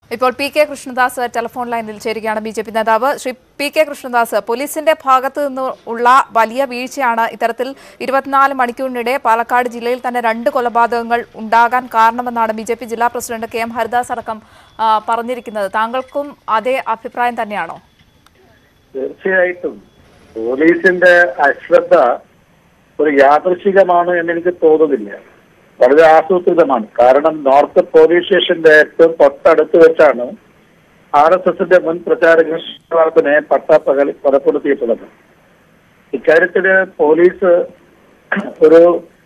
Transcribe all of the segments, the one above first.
ഇപ്പോൾ P K Krishnadas telephone ലൈനിൽ ചേരുകയാണ് ബി ജെ പി നേതാവ് ശ്രീ പി കെ കൃഷ്ണദാസ് പോലീസിന്റെ ഭാഗത്തു നിന്നുള്ള വലിയ വീഴ്ചയാണ് ഇത്തരത്തിൽ ഇരുപത്തിനാല് മണിക്കൂറിനിടെ പാലക്കാട് ജില്ലയിൽ തന്നെ രണ്ട് കൊലപാതകങ്ങൾ ഉണ്ടാകാൻ കാരണമെന്നാണ് ബി ജെ പി ജില്ലാ പ്രസിഡന്റ് കെ എം ഹരിദാസ് അടക്കം ആ, പറഞ്ഞിരിക്കുന്നത് താങ്കൾക്കും അതേ അഭിപ്രായം തന്നെയാണോ തീർച്ചയായിട്ടും പോലീസിന്റെ അശ്രദ്ധ ഒരു യാദൃശികമാണ് എന്ന് എനിക്ക് തോന്നുന്നില്ല വളരെ ആസൂത്രിതമാണ് കാരണം നോർത്ത് പോലീസ് സ്റ്റേഷന്റെ ഏറ്റവും തൊട്ടടുത്ത് വെച്ചാണ് ആർ എസ് എസിന്റെ മുൻ പ്രചാരകൻ ശ്രീനിവാസനെ പട്ടാപ്പകൽ കൊലപ്പെടുത്തിയിട്ടുള്ളത് ഇക്കാര്യത്തില് പോലീസ് ഒരു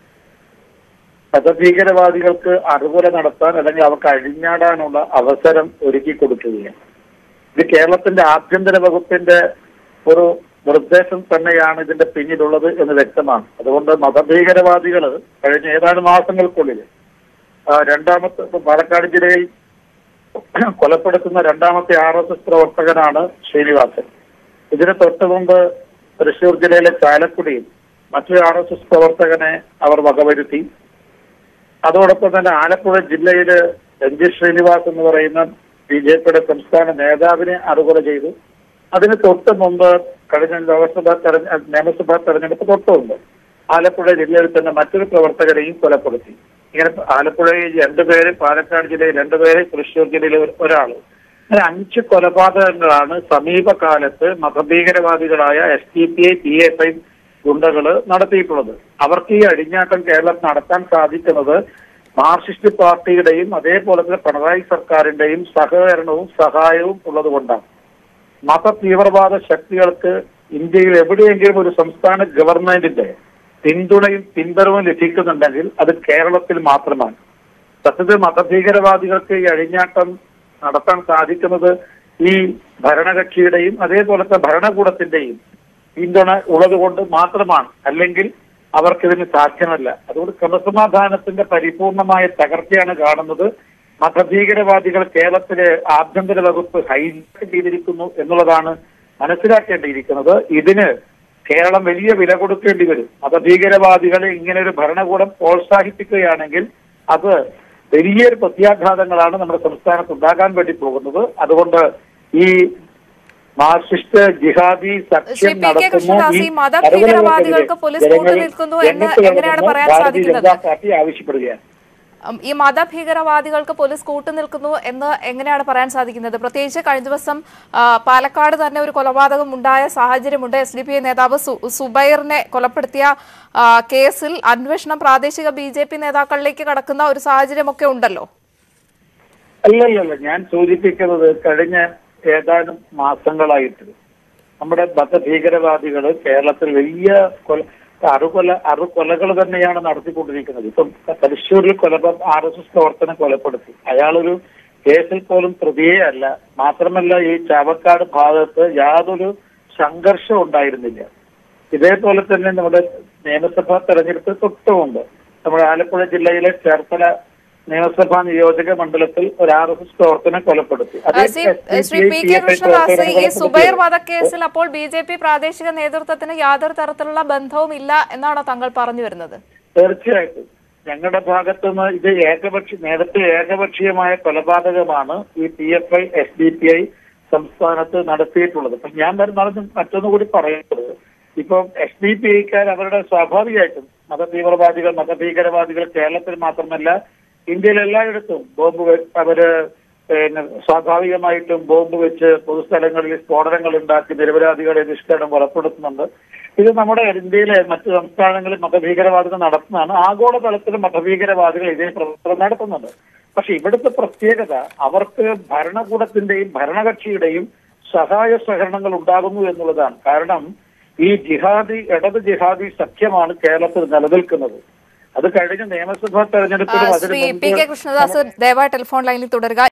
മതഭീകരവാദികൾക്ക് അറുകൊല നടത്താൻ അല്ലെങ്കിൽ അവർക്ക് അഴിഞ്ഞാടാനുള്ള അവസരം ഒരുക്കി കൊടുക്കുകയാണ് ഇത് കേരളത്തിന്റെ ആഭ്യന്തര വകുപ്പിന്റെ ഒരു നിർദ്ദേശം തന്നെയാണ് ഇതിന്റെ പിന്നിലുള്ളത് എന്ന് വ്യക്തമാണ് അതുകൊണ്ട് മതഭീകരവാദികൾ കഴിഞ്ഞ ഏതാനും മാസങ്ങൾക്കുള്ളിൽ ആ, രണ്ടാമത്തെ ഇപ്പൊ പാലക്കാട് ജില്ലയിൽ കൊലപ്പെടുത്തുന്ന രണ്ടാമത്തെ ആർ എസ് എസ് പ്രവർത്തകനാണ് ശ്രീനിവാസൻ ഇതിന് തൊട്ട് മുമ്പ് തൃശൂർ ജില്ലയിലെ ചാലക്കുടിയിൽ മറ്റൊരു ആർ എസ് എസ് പ്രവർത്തകനെ അവർ വകവരുത്തി അതോടൊപ്പം തന്നെ ആലപ്പുഴ ജില്ലയില് രഞ്ജി ശ്രീനിവാസ് എന്ന് പറയുന്ന ബി ജെ പിയുടെ സംസ്ഥാന നേതാവിനെ അറുകൊല ചെയ്തു അതിന് തൊട്ട് മുമ്പ് കഴിഞ്ഞ ലോക്സഭാ തെരഞ്ഞ നിയമസഭാ തെരഞ്ഞെടുപ്പ് തൊട്ട് മുമ്പ് ആലപ്പുഴ ജില്ലയിൽ തന്നെ മറ്റൊരു പ്രവർത്തകരെയും കൊലപ്പെടുത്തി ഇങ്ങനെ ആലപ്പുഴയിൽ രണ്ടുപേര് പാലക്കാട് ജില്ലയിൽ രണ്ടുപേര് തൃശ്ശൂർ ജില്ലയിൽ ഒരു- ഒരാള് അങ്ങനെ അഞ്ച് കൊലപാതകങ്ങളാണ് സമീപകാലത്ത് മതഭീകരവാദികളായ S D P I P F I ഗുണ്ടകള് നടത്തിയിട്ടുള്ളത് അവർക്ക് ഈ അഴിഞ്ഞാട്ടം കേരളത്തിൽ നടത്താൻ സാധിക്കുന്നത് മാർക്സിസ്റ്റ് പാർട്ടിയുടെയും അതേപോലെ തന്നെ പിണറായി സർക്കാരിന്റെയും സഹകരണവും സഹായവും ഉള്ളതുകൊണ്ടാണ് മത തീവ്രവാദ ശക്തികൾക്ക് ഇന്ത്യയിൽ എവിടെയെങ്കിലും ഒരു സംസ്ഥാന ഗവൺമെന്റിന്റെ പിന്തുണയും പിന്തുണവും ലഭിക്കുന്നുണ്ടെങ്കിൽ അത് കേരളത്തിൽ മാത്രമാണ് സത്യത്തിൽ മതഭീകരവാദികൾക്ക് ഈ അഴിഞ്ഞാട്ടം നടത്താൻ സാധിക്കുന്നത് ഈ ഭരണകക്ഷിയുടെയും അതേപോലത്തെ ഭരണകൂടത്തിന്റെയും പിന്തുണ ഉള്ളതുകൊണ്ട് മാത്രമാണ് അല്ലെങ്കിൽ അവർക്കിതിന് സാധ്യമല്ല അതുകൊണ്ട് ക്രമസമാധാനത്തിന്റെ പരിപൂർണമായ തകർച്ചയാണ് കാണുന്നത് മതഭീകരവാദികൾ കേരളത്തിലെ ആഭ്യന്തര വകുപ്പ് ഹൈജാക്ക് ചെയ്തിരിക്കുന്നു എന്നുള്ളതാണ് മനസ്സിലാക്കേണ്ടിയിരിക്കുന്നത് ഇതിന് കേരളം വലിയ വില കൊടുക്കേണ്ടി വരും മതഭീകരവാദികളെ ഇങ്ങനെ ഒരു ഭരണകൂടം പ്രോത്സാഹിപ്പിക്കുകയാണെങ്കിൽ അത് വലിയൊരു പ്രത്യാഘാതങ്ങളാണ് നമ്മുടെ സംസ്ഥാനത്ത് ഉണ്ടാകാൻ വേണ്ടി പോകുന്നത് അതുകൊണ്ട് ഈ മാർക്സിസ്റ്റ് ജിഹാദി ശ്രീ സഖ്യം പി കെ കൃഷ്ണദാസ് ഈ മതഭീകരവാദികൾക്ക് പോലീസ് കൂട്ടു നിൽക്കുന്നു എന്ന് എങ്ങനെയാണ് പറയാൻ ഭാരതീയ സാധിക്കുന്നത് ജനതാ പാർട്ടി ആവശ്യപ്പെടുകയാണ് ഉം, ഈ മതഭീകരവാദികൾക്ക് പോലീസ് കൂട്ടുനിൽക്കുന്നു എന്ന് എങ്ങനെയാണ് പറയാൻ സാധിക്കുന്നത് പ്രത്യേകിച്ച് കഴിഞ്ഞ ദിവസം ആ, പാലക്കാട് തന്നെ ഒരു കൊലപാതകം ഉണ്ടായ സാഹചര്യമുണ്ട് എസ് ഡി പി ഐ നേതാവ് സു- സുബൈറിനെ കൊലപ്പെടുത്തിയ ആ, കേസിൽ അന്വേഷണം പ്രാദേശിക ബി ജെ പി നേതാക്കളിലേക്ക് കടക്കുന്ന ഒരു സാഹചര്യമൊക്കെ ഉണ്ടല്ലോ അല്ലല്ലല്ല ഞാൻ സൂചിപ്പിക്കുന്നത് കഴിഞ്ഞ ഏതാനും മാസങ്ങളായിട്ട് നമ്മുടെ മതഭീകരവാദികൾ കേരളത്തിൽ വലിയ കൊല അറുകൊല അറുകൊലകൾ തന്നെയാണ് നടത്തിക്കൊണ്ടിരിക്കുന്നത് ഇപ്പം തൃശ്ശൂരിൽ കൊല ആർ എസ് എസ് പ്രവർത്തനം കൊലപ്പെടുത്തി അയാളൊരു കേസിൽ പോലും പ്രതിയേ അല്ല മാത്രമല്ല ഈ ചാവക്കാട് ഭാഗത്ത് യാതൊരു സംഘർഷം ഉണ്ടായിരുന്നില്ല ഇതേപോലെ തന്നെ നമ്മുടെ നിയമസഭാ തെരഞ്ഞെടുപ്പ് തൊട്ടുമുണ്ട് നമ്മുടെ ആലപ്പുഴ ജില്ലയിലെ ചേർത്തല നിയമസഭാ നിയോജക മണ്ഡലത്തിൽ ഒരു ആർ എസ് എസ് പ്രവർത്തനം കൊലപ്പെടുത്തി ആ, അതേ Shri SDPI, Shri P K PFI Krishnadas പ്രവർത്തകരെ ഈ സുബൈർ കൊലപ്പെടുത്തിയത്. വധക്കേസിൽ അപ്പോൾ ബി ജെ പി പ്രാദേശിക നേതൃത്വത്തിന് യാതൊരു തരത്തിലുള്ള ബന്ധവും ഇല്ല എന്നാണോ താങ്കൾ പറഞ്ഞു വരുന്നത് തീർച്ചയായിട്ടും ഞങ്ങളുടെ ഭാഗത്തുനിന്ന് ഇത് ഏകപക്ഷി നേരത്തെ ഏകപക്ഷീയമായ കൊലപാതകമാണ് ഈ P F I S D P I സംസ്ഥാനത്ത് നടത്തിയിട്ടുള്ളത് അപ്പൊ ഞാൻ വരുന്ന മറ്റൊന്നു കൂടി പറയുന്നത് ഇപ്പം എസ് ഡി പി ഐക്കാർ അവരുടെ സ്വാഭാവികമായിട്ടും മത തീവ്രവാദികൾ മതഭീകരവാദികൾ കേരളത്തിൽ മാത്രമല്ല ഇന്ത്യയിൽ എല്ലായിടത്തും ബോംബ് വെ- അവര് പിന്നെ സ്വാഭാവികമായിട്ടും ബോംബ് വെച്ച് പൊതുസ്ഥലങ്ങളിൽ സ്ഫോടനങ്ങൾ ഉണ്ടാക്കി നിരപരാധികളെ നിഷ്കരണം കൊലപ്പെടുത്തുന്നുണ്ട് ഇത് നമ്മുടെ ഇന്ത്യയിലെ മറ്റ് സംസ്ഥാനങ്ങളിൽ മതഭീകരവാദികൾ നടത്തുന്നതാണ് ആഗോളതലത്തിൽ മതഭീകരവാദികൾ ഇതേ പ്രവർത്തനം നടത്തുന്നുണ്ട് പക്ഷെ ഇവിടുത്തെ പ്രത്യേകത അവർക്ക് ഭരണകൂടത്തിന്റെയും ഭരണകക്ഷിയുടെയും സഹായ സഹകരണങ്ങൾ ഉണ്ടാകുന്നു എന്നുള്ളതാണ് കാരണം ഈ ജിഹാദി ഇടത് ജിഹാദി സഖ്യമാണ് കേരളത്തിൽ നിലനിൽക്കുന്നത് അത് കഴിഞ്ഞ നിയമസഭാ ആ, തെരഞ്ഞെടുപ്പിലും അതിന് ശ്രീ പി കെ മുൻപ് കൃഷ്ണദാസ് ദയവായി ടെലിഫോൺ ലൈനിൽ തുടരുക